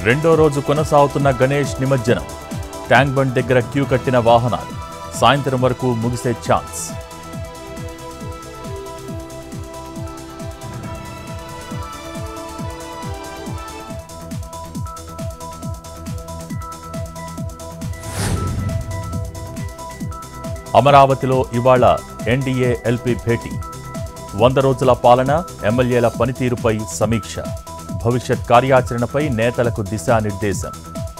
రెండో రోజు కొనసాగుతున్న గణేష్ నిమజ్జనం ట్యాంక్ బండ్ దగ్గర క్యూ కట్టిన వాహనాలు సాయంత్రం వరకు ముగిసే ఛాన్స్ అమరావతిలో ఇవాళ ఎన్డీఏ ఎల్పీ భేటీ వంద రోజుల పాలన ఎమ్మెల్యేల పనితీరుపై సమీక్ష భవిష్యత్ కార్యాచరణపై నేతలకు దిశానిర్దేశం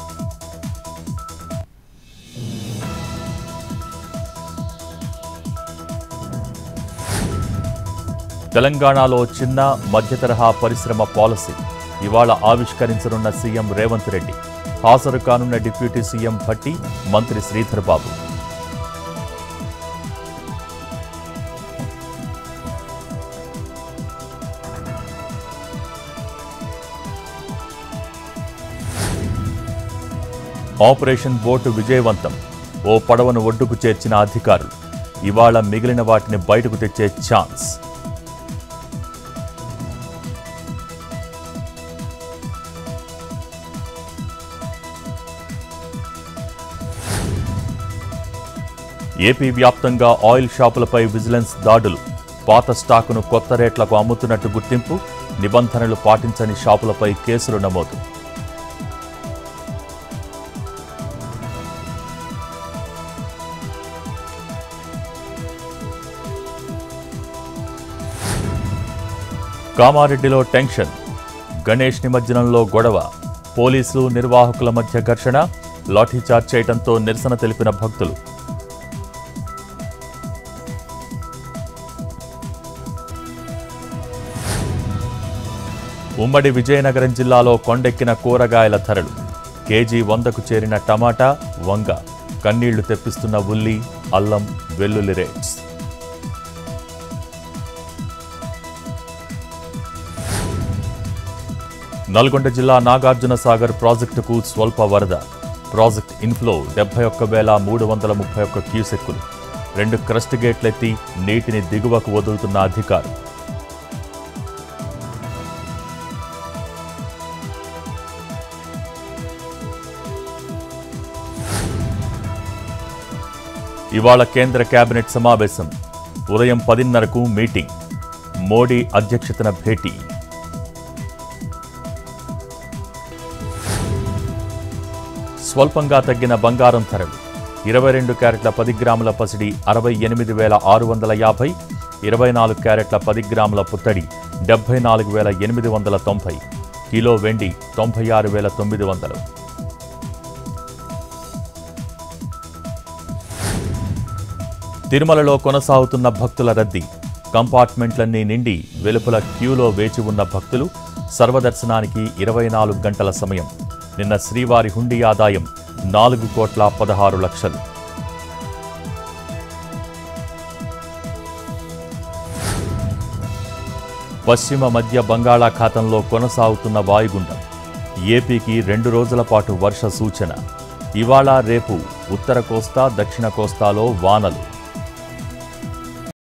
తెలంగాణలో చిన్న మధ్యతరహా పరిశ్రమ పాలసీ ఇవాళ ఆవిష్కరించనున్న సీఎం రేవంత్ రెడ్డి హాజరు కానున్న డిప్యూటీ సీఎం భట్టి మంత్రి శ్రీధర్ బాబు ఆపరేషన్ బోటు విజయవంతం ఓ పడవను ఒడ్డుకు చేర్చిన అధికారులు ఇవాళ మిగిలిన వాటిని బయటకు తెచ్చే ఛాన్స్ ఏపీ వ్యాప్తంగా ఆయిల్ షాపులపై విజిలెన్స్ దాడులు పాత స్టాకును కొత్త రేట్లకు అమ్ముతున్నట్టు గుర్తింపు నిబంధనలు పాటించని షాపులపై కేసులు నమోదు కామారెడ్డిలో టెన్షన్ గణేష్ నిమజ్జనంలో గొడవ పోలీసులు నిర్వాహకుల మధ్య ఘర్షణ లాఠీచార్జ్ చేయడంతో నిరసన తెలిపిన భక్తులు ఉమ్మడి విజయనగరం జిల్లాలో కొండెక్కిన కూరగాయల ధరలు కేజీ వందకు చేరిన టమాటా వంగ కన్నీళ్లు తెప్పిస్తున్న ఉల్లి అల్లం వెల్లుల్లి రేట్స్ నల్గొండ జిల్లా నాగార్జున సాగర్ ప్రాజెక్టుకు స్వల్ప వరద ప్రాజెక్ట్ ఇన్ఫ్లో డెబ్బై ఒక్క వేల మూడు వందల ముప్పై ఒక్క క్యూసెక్కులు రెండు క్రస్ట్ గేట్లెత్తి నీటిని దిగువకు వదులుతున్న అధికారులు ఇవాళ కేంద్ర కేబినెట్ సమావేశం ఉదయం పదిన్నరకు మీటింగ్ మోడీ అధ్యక్షతన భేటీ స్వల్పంగా తగ్గిన బంగారం ధరలు ఇరవై రెండు క్యారెట్ల పది గ్రాముల పసిడి అరవై ఎనిమిది వేల ఆరు వందల యాభై ఇరవై నాలుగు క్యారెట్ల పది గ్రాముల పుత్తడి డెబ్బై నాలుగు వేల ఎనిమిది వందల తొంభై కిలో వెండి తొంభై ఆరు వేల తొమ్మిది వందలు తిరుమలలో కొనసాగుతున్న భక్తుల రద్దీ కంపార్ట్మెంట్లన్నీ నిండి వెలుపల క్యూలో వేచి ఉన్న భక్తులు సర్వదర్శనానికి ఇరవై నాలుగు గంటల సమయం నిన్న శ్రీవారి హుండీ ఆదాయం నాలుగు కోట్ల పదహారు లక్షలు పశ్చిమ మధ్య బంగాళాఖాతంలో కొనసాగుతున్న వాయుగుండం ఏపీకి రెండు రోజుల పాటు వర్ష సూచన ఇవాళ రేపు ఉత్తర కోస్తా దక్షిణ కోస్తాలో వానలు